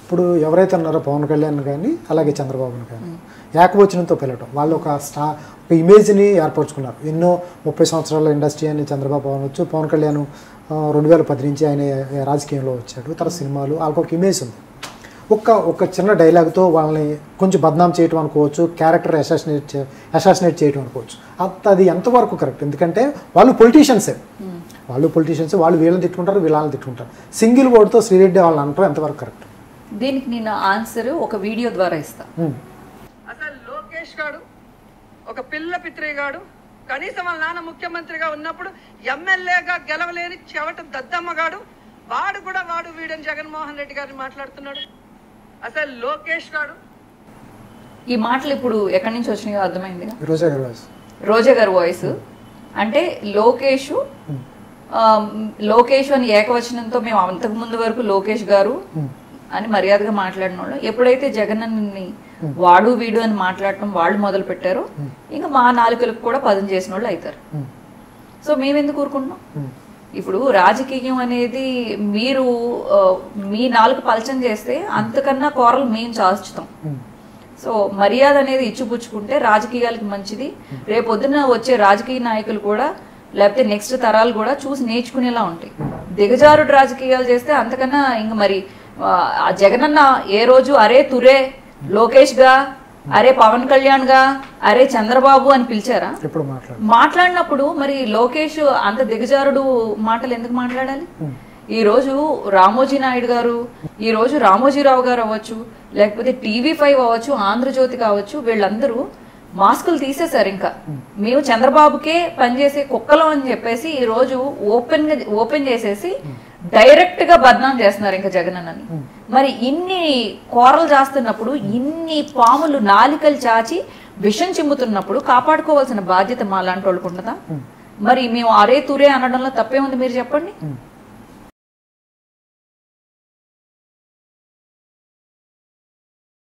ఇప్పుడు ఎవరైతే ఉన్నారో పవన్ కళ్యాణ్ కానీ అలాగే చంద్రబాబుని కానీ ఏకవచనంతో పిలవటం వాళ్ళు ఒక స్టా ఒక ఇమేజ్ని ఏర్పరచుకున్నారు ఎన్నో ముప్పై సంవత్సరాల ఇండస్ట్రీ అని చంద్రబాబు అనవచ్చు పవన్ కళ్యాణ్ ఆ, రెండు వేల పది నుంచి ఆయన రాజకీయంలో వచ్చాడు తర్వాత సినిమాలు వాళ్ళకి ఒక ఇమేజ్ ఉంది ఒక్క ఒక చిన్న డైలాగ్తో వాళ్ళని కొంచెం బద్నాం చేయటం అనుకోవచ్చు క్యారెక్టర్ అసాసినేట్ చే అసాసినేట్ చేయటం అనుకోవచ్చు అంత అది ఎంతవరకు కరెక్ట్ ఎందుకంటే వాళ్ళు పొలిటీషియన్సే వాళ్ళు పొలిటీషియన్స్ వాళ్ళు వీళ్ళని తిట్టుకుంటారు వీళ్ళని తిట్టుకుంటారు సింగిల్ వర్డ్తో శ్రీరెడ్డి వాళ్ళని అంటారు ఎంతవరకు కరెక్ట్ దీనికి నేను ఆన్సర్ ఒక వీడియో ద్వారా ఇస్తా అసలు లోకేష్ గాడు ఒక పిల్ల పిత్రిగాడు కనీసం వాళ్ళ నాన్న ముఖ్యమంత్రిగా ఉన్నప్పుడు ఎమ్మెల్యేగా గెలవలేని చెవట దద్దమ్మగాడు వాడు కూడా వాడు వీడని జగన్మోహన్ రెడ్డి గారిని మాట్లాడుతున్నాడు అసలు లోకేష్ గాడు ఈ మాటలు ఇప్పుడు ఎక్కడి నుంచి వచ్చినాయో అర్థమైందిగా రోజా గారు వాయిస్ రోజా గారి వాయిస్ అంటే లోకేష్ ఆ, లోకేష్ అని ఏకవచనంతో మేము అంతకు ముందు వరకు లోకేష్ గారు అని మర్యాదగా మాట్లాడిన వాళ్ళు ఎప్పుడైతే జగన్ అన్నని వాడు వీడు అని మాట్లాడటం వాళ్ళు మొదలు పెట్టారో ఇంకా మా నాలుకలకు కూడా పదం చేసిన వాళ్ళు అవుతారు సో మేమెందుకు ఊరుకుంటున్నాం ఇప్పుడు రాజకీయం అనేది మీరు ఆ, మీ నాలుగు పలచం చేస్తే అంతకన్నా కూరలు మేము చాచుతాం సో మర్యాద అనేది ఇచ్చిపుచ్చుకుంటే రాజకీయాలకు మంచిది రేపొద్దున వచ్చే రాజకీయ నాయకులు కూడా లేకపోతే నెక్స్ట్ తరాలు కూడా చూసి నేర్చుకునేలా ఉంటాయి దిగజారుడు రాజకీయాలు చేస్తే అంతకన్నా ఇంక మరి ఆ, ఆ జగనన్న ఏ రోజు అరే తురే లోకేష్ గా అరే పవన్ కళ్యాణ్ గా అరే చంద్రబాబు అని పిలిచారా ఎప్పుడు మాట్లాడు మాట్లాడినప్పుడు మరి లోకేష్ అంత దిగజారుడు మాటలు ఎందుకు మాట్లాడాలి ఈ రోజు రామోజీ నాయుడు గారు ఈ రోజు రామోజీరావు గారు అవ్వచ్చు లేకపోతే టీవీ ఫైవ్ అవ్వచ్చు ఆంధ్రజ్యోతి కావచ్చు వీళ్ళందరూ మాస్కులు తీసేశారు ఇంకా మేము చంద్రబాబుకే పనిచేసే కుక్కలం అని చెప్పేసి ఈ రోజు ఓపెన్ గా ఓపెన్ చేసేసి డైరెక్ట్ గా బద్నాం చేస్తున్నారు ఇంకా జగన్ అన్నని మరి ఇన్ని కూరలు చేస్తున్నప్పుడు ఇన్ని పాములు నాలికలు చాచి విషం చిమ్ముతున్నప్పుడు కాపాడుకోవాల్సిన బాధ్యత మా లాంటి వాళ్ళకు ఉండదా మరి మేము అరే తురే అనడంలో తప్పే ఉంది మీరు చెప్పండి